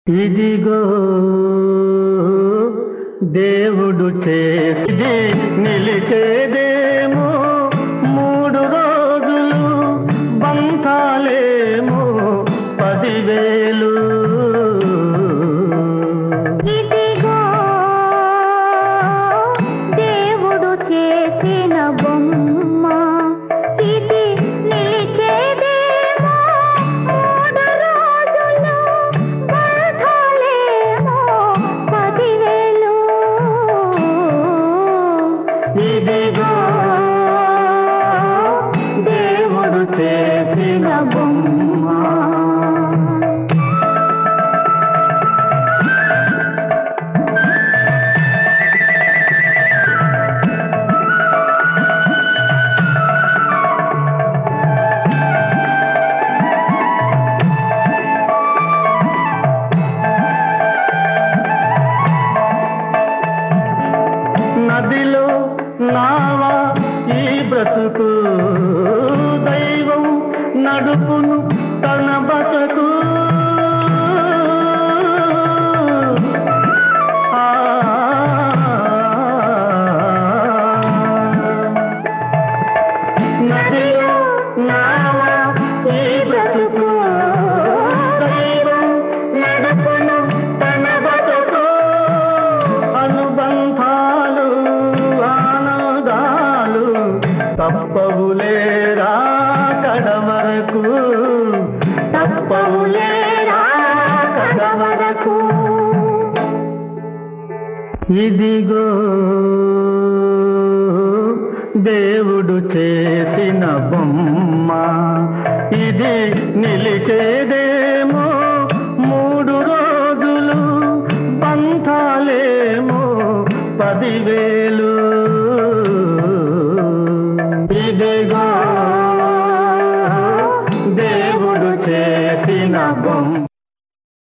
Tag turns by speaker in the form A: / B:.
A: ఇదిగో దేవుడు చేసిది నిలిచేదేమో మూడు రోజులు బంధాలేమో పదివేలు
B: ఇదిగో దేవుడు చేసిన బొమ్మ ఇది నిలిచేదేమో మూడు రోజులు బంధాలేమో పదివేలు
A: ఇదిగో దేవుడు చేసిన బొమ్మ నదిలో నావా ఈ బ్రతుకు దైవం నడుపును తన బసకు ఆ, నదిలో నావా ఈ బ్రతుకు దైవం నడుపును తన బసకు అనుబంధాలు ఆనందాలు తప్పవులేరా కడ వరకు తప్పవులేరా కడ వరకు ఇదిగో దేవుడు చేసిన బొమ్మ ఇది నిలిచేదేమో మూడు రోజులు బంధాలేమో పదివేలు ఇదిగో దేవుడు చేసిన బొమ్మ